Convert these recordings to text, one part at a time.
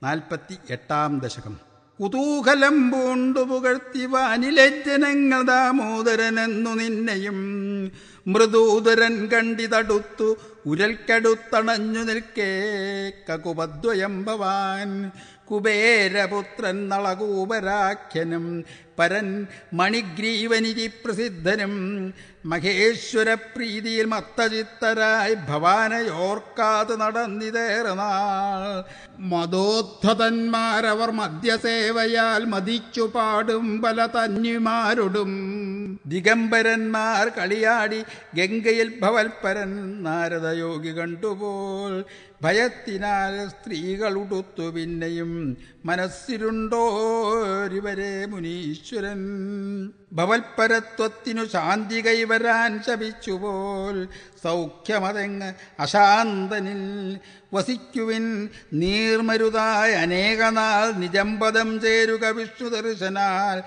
നാൽപ്പത്തി എട്ടാം ദശകം കുതൂഹലം പൂണ്ടു പുകഴ്ത്തി വാനിലെ ജനങ്ങൾ ദാമോദരനെന്നു നിന്നെയും മൃദൂദരൻ കണ്ടിതടുത്തു ഉരൽക്കടുത്തണഞ്ഞു നിൽക്കേ കകുപദ്വയം ഭവാൻ കുബേരപുത്രൻ നളകൂപരാഖ്യനും പരൻ മണിഗ്രീവനിധി പ്രസിദ്ധനും മഹേശ്വര പ്രീതിയിൽ മത്തചിത്തരായി ഭവാനയോർക്കാതെ നടന്നിതേറെ നാൾ മതോദ്ധതന്മാരവർ മദ്യസേവയാൽ മതിച്ചു പാടും പല തന്യമാരോടും ദിഗംബരന്മാർ കളിയാടി ഗംഗയിൽ ഭവൽപരൻ നാരദയോഗി കണ്ടുപോൽ ഭയത്തിനാൽ സ്ത്രീകൾ ഉടുത്തു പിന്നെയും മനസ്സിലുണ്ടോരിവരെ മുനീശ്വരൻ ഭവൽപരത്വത്തിനു ശാന്തി കൈവരാൻ ശപിച്ചുപോൽ സൗഖ്യമതെങ്ങ് അശാന്തനിൽ വസിക്കുവിൻ നീർമരുതായ അനേകനാൾ നിജമ്പദം ചേരുക വിഷ്ണു ദർശനാൽ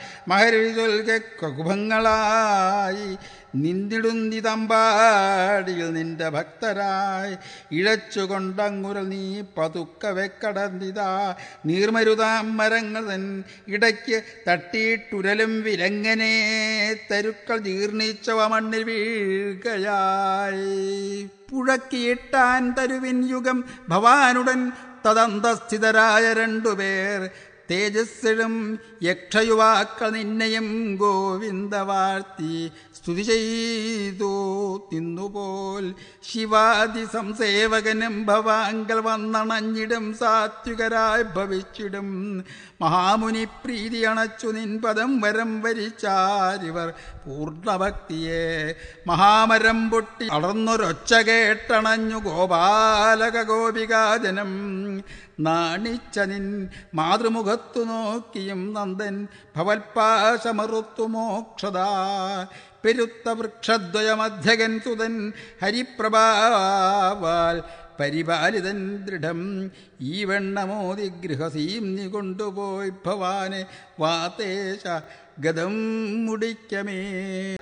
മഹർവിചൊൽകുഭങ്ങളായി നിന്നിടുന്നിതമ്പാടിയിൽ നിന്റെ ഭക്തരായി ഇഴച്ചുകൊണ്ടങ്ങുരൽ നീ പതുക്കവെ കടന്നിതാ നീർമരുതാം മരങ്ങൾ തൻ ഇടയ്ക്ക് തട്ടിയിട്ടുരലും വിലങ്ങനെ തരുക്കൾ ജീർണിച്ചവ മണ്ണിൽ വീഴ്കയായി പുഴക്കിയിട്ടാൻ തരുവിൻ യുഗം ഭവാനുടൻ തദന്തസ്ഥിതരായ രണ്ടുപേർ തേജസ്സിലും യക്ഷയുവാക്കൾ നിന്നെയും ഗോവിന്ദ വാഴ്ത്തി സ്തുതി ചെയ്തു തിന്നുപോൽ ശിവാദി സംസേവകനും ഭവാങ്കൽ വന്നണഞ്ഞിടും സാത്വികരായി ഭവിച്ചിടും മഹാമുനി പ്രീതി അണച്ചു നിൻ പദം വരം വരിച്ചാരിവർ പൂർണ്ണഭക്തിയെ മഹാമരം പൊട്ടി അടർന്നൊരൊച്ച കേട്ടണഞ്ഞു ഗോപാലക ഗോപികാജനം നാണിച്ച നിൻ മാതൃമുഖത്തു നോക്കിയും നന്ദൻ ഭവൽപാശമറുത്തു മോക്ഷത പെരുത്ത വൃക്ഷദ്വയമധ്യകൻ സുതൻ ഹരിപ്രഭാവാൽ പരിപാലിതൻ ദൃഢം ഈ വെണ്ണമോതി ഗൃഹസീംനി കൊണ്ടുപോയി ഭവാനെ വാതേശ ഗതം മുടിക്കമേ